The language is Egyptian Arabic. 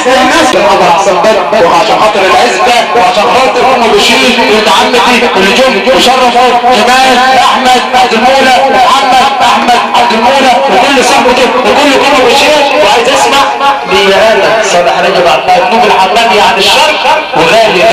الناس محمد حسن بدر وعشان خاطر العزبة وعشان خاطر ام بشير ولد عمتي اللي جم وشرفوا جمال احمد عبد المولى محمد احمد عبد المولى وكل صاحبته وكل ام بشير وعايز اسمع ليانا صالح رجب عبد المنوب الحمامي عن الشرق وغالي